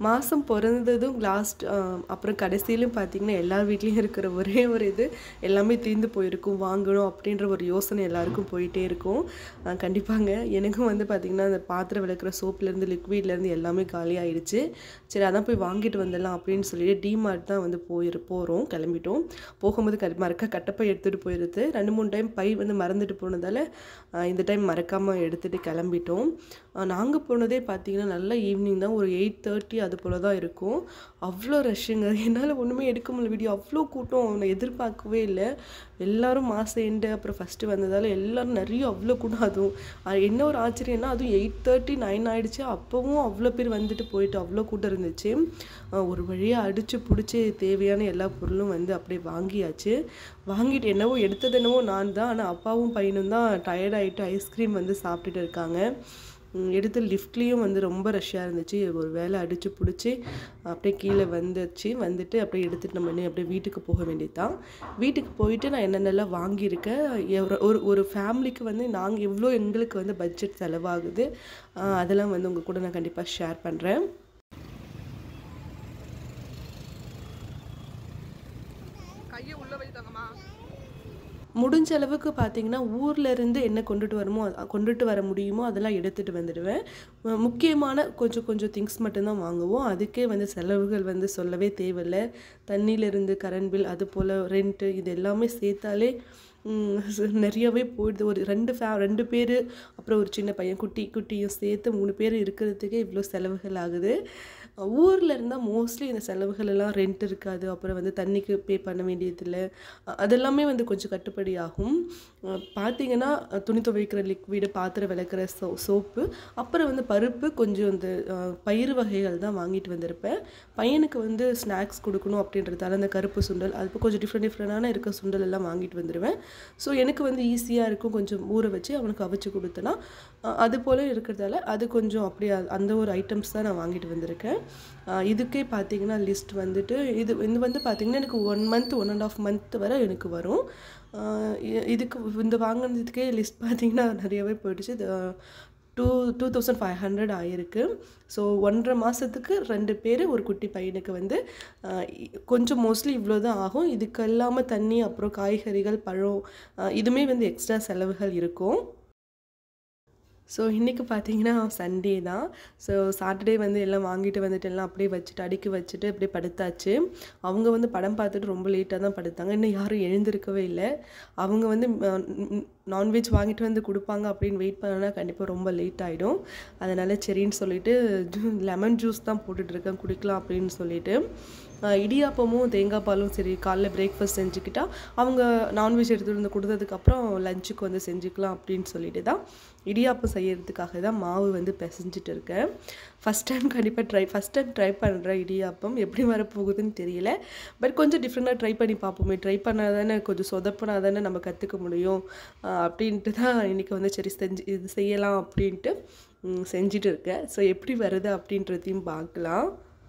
மாதம் பிறந்ததும் லாஸ்ட் அப்புறம் கடைசியிலும் பார்த்தீங்கன்னா எல்லார் வீட்லேயும் இருக்கிற ஒரே ஒரு இது எல்லாமே தீர்ந்து போயிருக்கும் வாங்கணும் அப்படின்ற ஒரு யோசனை எல்லாருக்கும் போயிட்டே இருக்கும் அஹ் கண்டிப்பாங்க எனக்கும் வந்து பார்த்திங்கன்னா அந்த பாத்திரம் விளக்குற சோப்லேருந்து லிக்விட்லேருந்து எல்லாமே காலி ஆயிடுச்சு சரி அதான் போய் வாங்கிட்டு வந்துடலாம் அப்படின்னு சொல்லிட்டு டிமார்ட் தான் வந்து போயிரு போகிறோம் கிளம்பிட்டோம் போகும்போது க மறக்க கட்டப்பை எடுத்துகிட்டு போயிடுது ரெண்டு மூணு டைம் பை வந்து மறந்துட்டு போனதால் அஹ் இந்த டைம் மறக்காமல் எடுத்துகிட்டு கிளம்பிட்டோம் நாங்கள் போனதே பார்த்தீங்கன்னா நல்ல ஈவினிங் தான் ஒரு எயிட் தேர்ட்டி அது போல் தான் இருக்கும் அவ்வளோ ரஷ்ஷுங்க என்னால் ஒன்றுமே எடுக்க முடியல வீடியோ அவ்வளோ கூட்டம் நான் எதிர்பார்க்கவே இல்லை எல்லாரும் மாதம் எண்டு அப்புறம் ஃபஸ்ட்டு வந்ததால் எல்லாரும் நிறைய அவ்வளோ கூட்டம் அதுவும் அஹ் என்ன ஒரு ஆச்சரியம்னா அதுவும் எயிட் தேர்ட்டி நைன் ஆயிடுச்சு அப்போவும் அவ்வளோ பேர் வந்துட்டு போயிட்டு அவ்வளோ கூட்டம் இருந்துச்சு அஹ் ஒரு வழியாக அடித்து பிடிச்சி தேவையான எல்லா பொருளும் வந்து அப்படியே வாங்கியாச்சு வாங்கிட்டு என்னவோ எடுத்தது என்னவோ நான் தான் ஆனால் அப்பாவும் பையனும் தான் டயர்டாயிட்டு ஐஸ்கிரீம் வந்து சாப்பிட்டுட்டு இருக்காங்க ம், எடுத்து லிஃப்ட்லேயும் வந்து ரொம்ப ரஷ்ஷாக இருந்துச்சு ஒரு வேலை அடித்து பிடிச்சி அப்படியே கீழே வந்துச்சு வந்துட்டு அப்படியே எடுத்துகிட்டு நம்ம இன்னும் அப்படியே வீட்டுக்கு போக வேண்டியது தான் வீட்டுக்கு போயிட்டு நான் என்னென்னலாம் வாங்கியிருக்கேன் எவ்வளோ- ஒரு ஒரு ஃபேமிலிக்கு வந்து நாங்கள் எவ்வளோ எங்களுக்கு வந்து பட்ஜெட் செலவாகுது ஆஹ் அதெல்லாம் வந்து உங்கள் கூட நான் கண்டிப்பாக ஷேர் பண்ணுறேன் கையை உள்ள வை தங்கம்மா முடிஞ்ச அளவுக்கு பார்த்தீங்கன்னா ஊர்ல இருந்து என்ன கொண்டுட்டு வரமோ அ- கொண்டுட்டு வர முடியுமோ அதெல்லாம் எடுத்துகிட்டு வந்துடுவேன் மு- முக்கியமான கொஞ்சம் கொஞ்சம் திங்ஸ் மட்டும்தான் வாங்குவோம் அதுக்கே வந்து செலவுகள் வந்து சொல்லவே தேவையில்ல தண்ணியிலேருந்து கரண்ட் பில் அது போல் ரெண்ட்டு இது எல்லாமே சேர்த்தாலே ம், ச- நிறையவே போயிடுது ஒரு ரெண்டு ஃபே ரெண்டு பேர் அப்புறம் ஒரு சின்ன பையன் குட்டி குட்டியும் சேர்த்து மூணு பேர் இருக்கிறதுக்கே இவ்வளோ செலவுகள் ஆகுது ஊரில் இருந்தால் மோஸ்ட்லி இந்த செலவுகள் எல்லாம் ரெண்ட் இருக்காது அப்புறம் வந்து தண்ணிக்கு பே பண்ண வேண்டியதில்லை அ- அதெல்லாமே வந்து கொஞ்சம் கட்டுப்படி ஆகும் அஹ் பார்த்தீங்கன்னா அஹ் துணி துவைக்கிற லிக்விடு பாத்திரம் விளக்குற சோ சோப்பு அப்புறம் வந்து பருப்பு கொஞ்சம் இந்த அஹ், பயிறு வகைகள் தான் வாங்கிட்டு வந்திருப்பேன் பையனுக்கு வந்து ஸ்நாக்ஸ் கொடுக்கணும் அப்படின்றதால அந்த கருப்பு சுண்டல் அது இப்போ கொஞ்சம் டிஃப்ரெண்ட் டிஃப்ரெண்டான இருக்க சுண்டல் எல்லாம் வாங்கிட்டு வந்துடுவேன் ஸோ எனக்கு வந்து ஈஸியாக இருக்கும் கொஞ்சம் ஊற வச்சு அவனுக்கு அவிச்சு கொடுத்தேன்னா அஹ், அது போல் இருக்கிறதால அது கொஞ்சம் அப்படியே அ- அந்த ஒரு ஐட்டம்ஸ் தான் நான் வாங்கிட்டு வந்திருக்கேன் அஹ், இதுக்கே பார்த்தீங்கன்னா லிஸ்ட் வந்துட்டு இது இது வந்து பார்த்தீங்கன்னா எனக்கு one month one and half month வரை எனக்கு வரும் அஹ், இ- இதுக்கு இந்த வாங்கினதுக்கே லிஸ்ட் பார்த்தீங்கன்னா நிறையவே போயிடுச்சு two two thousand five hundred ஆயிருக்கு ஸோ ஒன்றரை மாதத்துக்கு ரெண்டு பேர் ஒரு குட்டி பையனுக்கு வந்து அஹ், இ- கொஞ்சம் மோஸ்ட்லி இவ்வளோ தான் ஆகும் இதுக்கு இல்லாமல் தண்ணி அப்புறம் காய்கறிகள் பழம் அஹ், இதுமே வந்து எக்ஸ்ட்ரா செலவுகள் இருக்கும் ஸோ இன்றைக்கி பார்த்தீங்கன்னா சண்டே தான் ஸோ சாட்டர்டே வந்து எல்லாம் வாங்கிட்டு வந்துட்டு எல்லாம் அப்படியே வச்சுட்டு அடுக்கி வச்சுட்டு அப்படியே படுத்தாச்சு அவங்க வந்து படம் பார்த்துட்டு ரொம்ப லேட்டாக தான் படுத்தாங்க இன்னும் யாரும் எழுந்திருக்கவே இல்லை அவங்க வந்து நான்வெஜ் வாங்கிட்டு வந்து கொடுப்பாங்க அப்படின்னு வெயிட் பண்ணனா கண்டிப்பாக ரொம்ப லேட் ஆகிடும் அதனால் சரின்னு சொல்லிட்டு லெமன் ஜூஸ் தான் போட்டுட்ருக்கேன் குடிக்கலாம் அப்படின்னு சொல்லிட்டு அஹ் இடியாப்பமும் தேங்காய் பாலும் சரி காலைல பிரேக்ஃபாஸ்ட் செஞ்சுக்கிட்டா அவங்க நான்வெஜ் எடுத்துகிட்டு வந்து கொடுத்ததுக்கப்புறம் லஞ்சுக்கு வந்து செஞ்சுக்கலாம் அப்படின்னு சொல்லிட்டு தான் இடியாப்பம் செய்யறதுக்காக தான் மாவு வந்து பிசைஞ்சிட்டு இருக்கேன் ஃபஸ்ட் டைம் கண்டிப்பாக ட்ரை ஃபஸ்ட் டைம் ட்ரை பண்ணுறேன் இடியாப்பம் எப்படி வரப்போகுதுன்னு தெரியல பட் கொஞ்சம் டிஃப்ரெண்ட்டாக ட்ரை பண்ணி பார்ப்போமே ட்ரை பண்ணால் தானே கொஞ்சம் சொதப்பினா தானே நம்ம கற்றுக்க முடியும் அஹ் அப்படின்ட்டு தான் இன்றைக்கி வந்து சரி செஞ்சு இது செய்யலாம் அப்படின்ட்டு ம், செஞ்சுட்டு இருக்கேன் ஸோ எப்படி வருது அப்படின்றதையும் பார்க்கலாம்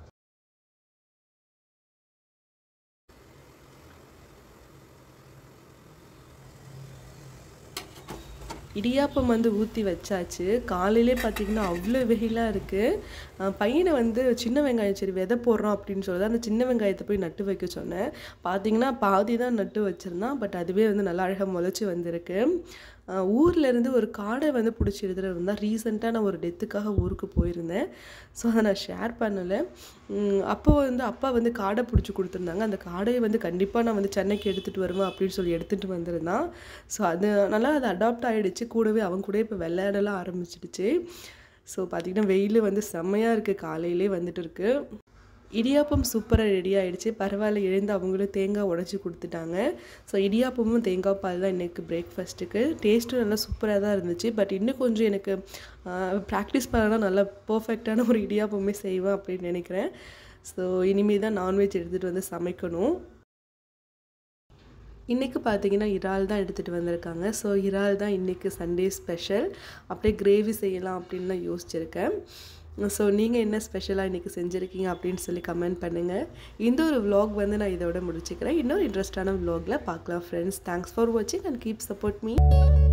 இடியாப்பம் வந்து ஊற்றி வச்சாச்சு காலையிலே பார்த்தீங்கன்னா அவ்வளோ வெயிலாக இருக்குது பையனை வந்து சின்ன வெங்காயம் சரி விதை போடுறோம் அப்படின்னு சொல்லி அந்த சின்ன வெங்காயத்தை போய் நட்டு வைக்க சொன்னேன் பார்த்தீங்கன்னா பாதி தான் நட்டு வச்சுருந்தான் பட் அதுவே வந்து நல்லா அழகாக முளைச்சி வந்திருக்கு அஹ் ஊர்ல இருந்து ஒரு காடை வந்து பிடிச்சி எடுத்துகிட்டு வந்தால் ரீசெண்டாக நான் ஒரு டெத்துக்காக ஊருக்கு போயிருந்தேன் ஸோ அதை நான் ஷேர் பண்ணலை உம் அப்போ வந்து அப்பா வந்து காடை பிடிச்சி கொடுத்துருந்தாங்க அந்த காடையை வந்து கண்டிப்பாக நான் வந்து சென்னைக்கு எடுத்துகிட்டு வருவேன் அப்படின்னு சொல்லி எடுத்துகிட்டு வந்திருந்தான் ஸோ அது நல்லா அது அடாப்ட் ஆகிடுச்சு கூடவே அவன் கூட இப்போ விளையாடலாம் ஆரம்பிச்சிடுச்சு ஸோ பார்த்திங்கன்னா வெயில் வந்து செம்மையாக இருக்குது காலையிலே வந்துட்டு இருக்கு இடியாப்பம் சூப்பராக ரெடி ஆயிடுச்சு பரவாயில்ல எழுந்து அவங்களும் தேங்காய் உடச்சி கொடுத்துட்டாங்க ஸோ இடியாப்பமும் தேங்காய் பால் தான் இன்றைக்கி பிரேக்ஃபாஸ்ட்டுக்கு டேஸ்ட்டும் நல்லா சூப்பராக தான் இருந்துச்சு பட் இன்னும் கொஞ்சம் எனக்கு ப்ராக்டிஸ் பண்ணனா நல்லா பர்ஃபெக்டான ஒரு இடியாப்பமே செய்வேன் அப்படின்னு நினைக்கிறேன் ஸோ இனிமேல் தான் நான்வெஜ் எடுத்துகிட்டு வந்து சமைக்கணும் இன்றைக்கி பார்த்தீங்கன்னா இறால் தான் எடுத்துகிட்டு வந்திருக்காங்க ஸோ இறால் தான் இன்றைக்கி சண்டே ஸ்பெஷல் அப்படியே கிரேவி செய்யலாம் அப்படின்னு தான் யோசிச்சிருக்கேன் ஸோ நீங்கள் என்ன ஸ்பெஷலாக இன்றைக்கி செஞ்சுருக்கீங்க அப்படின்னு சொல்லி கமெண்ட் பண்ணுங்கள் இந்த ஒரு vlog வந்து நான் இதோட முடிச்சுக்கிறேன் இன்னொரு இன்ட்ரெஸ்டான vlogல பார்க்கலாம் ஃப்ரெண்ட்ஸ் தேங்க்ஸ் ஃபார் வாட்சிங் அண்ட் கீப் சப்போர்ட் மீ